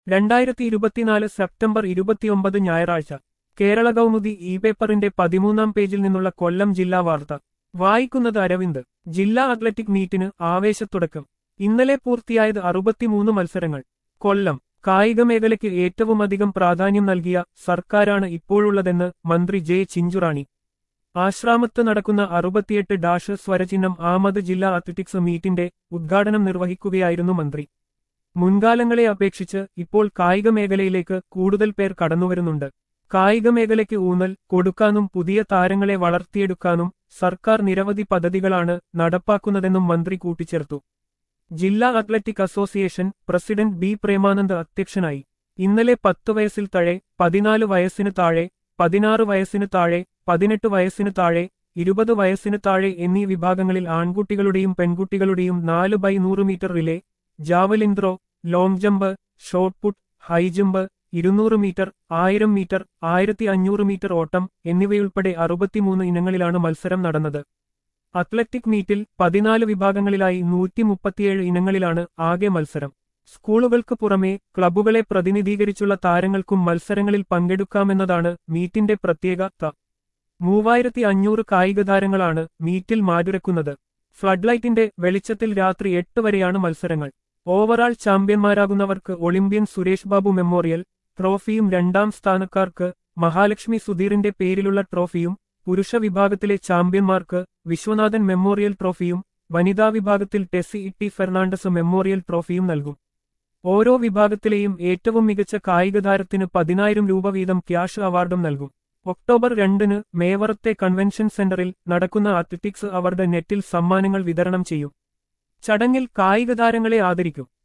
രണ്ടായിരത്തി ഇരുപത്തിനാല് സെപ്റ്റംബർ ഇരുപത്തിയൊമ്പത് ഞായറാഴ്ച കേരള കൗമുദി ഇ പേപ്പറിന്റെ പതിമൂന്നാം പേജിൽ നിന്നുള്ള കൊല്ലം ജില്ലാ വാർത്ത വായിക്കുന്നത് അരവിന്ദ് ജില്ലാ അത്ലറ്റിക് മീറ്റിന് ആവേശത്തുടക്കം ഇന്നലെ പൂർത്തിയായത് അറുപത്തിമൂന്ന് മത്സരങ്ങൾ കൊല്ലം കായിക മേഖലയ്ക്ക് ഏറ്റവുമധികം പ്രാധാന്യം നൽകിയ സർക്കാരാണ് ഇപ്പോഴുള്ളതെന്ന് മന്ത്രി ജെ ചിഞ്ചുറാണി ആശ്രാമത്ത് നടക്കുന്ന അറുപത്തിയെട്ട് ഡാഷ് സ്വരചിഹ്നം ആമത് ജില്ലാ അത്ലറ്റിക്സ് മീറ്റിന്റെ ഉദ്ഘാടനം നിർവഹിക്കുകയായിരുന്നു മന്ത്രി മുൻകാലങ്ങളെ അപേക്ഷിച്ച് ഇപ്പോൾ കായിക മേഖലയിലേക്ക് കൂടുതൽ പേർ കടന്നുവരുന്നുണ്ട് കായിക മേഖലയ്ക്ക് ഊന്നൽ കൊടുക്കാനും പുതിയ താരങ്ങളെ വളർത്തിയെടുക്കാനും സർക്കാർ നിരവധി പദ്ധതികളാണ് നടപ്പാക്കുന്നതെന്നും മന്ത്രി കൂട്ടിച്ചേർത്തു ജില്ലാ athletic association president B Premanand അധ്യക്ഷനായി ഇന്നലെ പത്ത് വയസ്സിൽ താഴെ പതിനാല് വയസ്സിന് താഴെ പതിനാറ് വയസ്സിന് താഴെ പതിനെട്ട് വയസ്സിന് താഴെ ഇരുപത് വയസ്സിന് താഴെ എന്നീ വിഭാഗങ്ങളിൽ ആൺകുട്ടികളുടെയും പെൺകുട്ടികളുടെയും നാല് ബൈ നൂറ് metre relay javelin throw long jump shot put high jump ഇരുന്നൂറ് മീറ്റർ ആയിരം മീറ്റർ ആയിരത്തി അഞ്ഞൂറ് മീറ്റർ ഓട്ടം എന്നിവയുൾപ്പെടെ അറുപത്തിമൂന്ന് ഇനങ്ങളിലാണ് മത്സരം നടന്നത് അത്ലറ്റിക് മീറ്റിൽ പതിനാല് വിഭാഗങ്ങളിലായി നൂറ്റി മുപ്പത്തിയേഴ് ഇനങ്ങളിലാണ് ആകെ മത്സരം സ്കൂളുകൾക്ക് പുറമെ ക്ലബ്ബുകളെ പ്രതിനിധീകരിച്ചുള്ള താരങ്ങൾക്കും മത്സരങ്ങളിൽ പങ്കെടുക്കാമെന്നതാണ് മീറ്റിന്റെ പ്രത്യേകത മൂവായിരത്തി അഞ്ഞൂറ് കായിക താരങ്ങളാണ് മീറ്റിൽ മാറ്റുരക്കുന്നത് ഫ്ലഡ് വെളിച്ചത്തിൽ രാത്രി എട്ട് വരെയാണ് മത്സരങ്ങൾ ഓവറാൾ ചാമ്പ്യന്മാരാകുന്നവർക്ക് ഒളിമ്പ്യൻ സുരേഷ് ബാബു മെമ്മോറിയൽ ട്രോഫിയും രണ്ടാം സ്ഥാനക്കാർക്ക് മഹാലക്ഷ്മി സുധീറിന്റെ പേരിലുള്ള ട്രോഫിയും പുരുഷ വിഭാഗത്തിലെ ചാമ്പ്യന്മാർക്ക് വിശ്വനാഥൻ മെമ്മോറിയൽ ട്രോഫിയും വനിതാ വിഭാഗത്തിൽ ടെസ്സി ഇട്ടി ഫെർണാണ്ടസ് മെമ്മോറിയൽ ട്രോഫിയും നൽകും ഓരോ വിഭാഗത്തിലെയും ഏറ്റവും മികച്ച കായിക താരത്തിന് പതിനായിരം രൂപ വീതം ക്യാഷ് അവാർഡും നൽകും ഒക്ടോബർ രണ്ടിന് മേവറത്തെ കൺവെൻഷൻ സെന്ററിൽ നടക്കുന്ന അത്ലറ്റിക്സ് അവാർഡ് നെറ്റിൽ സമ്മാനങ്ങൾ വിതരണം ചെയ്യും ചടങ്ങിൽ കായിക താരങ്ങളെ ആദരിക്കും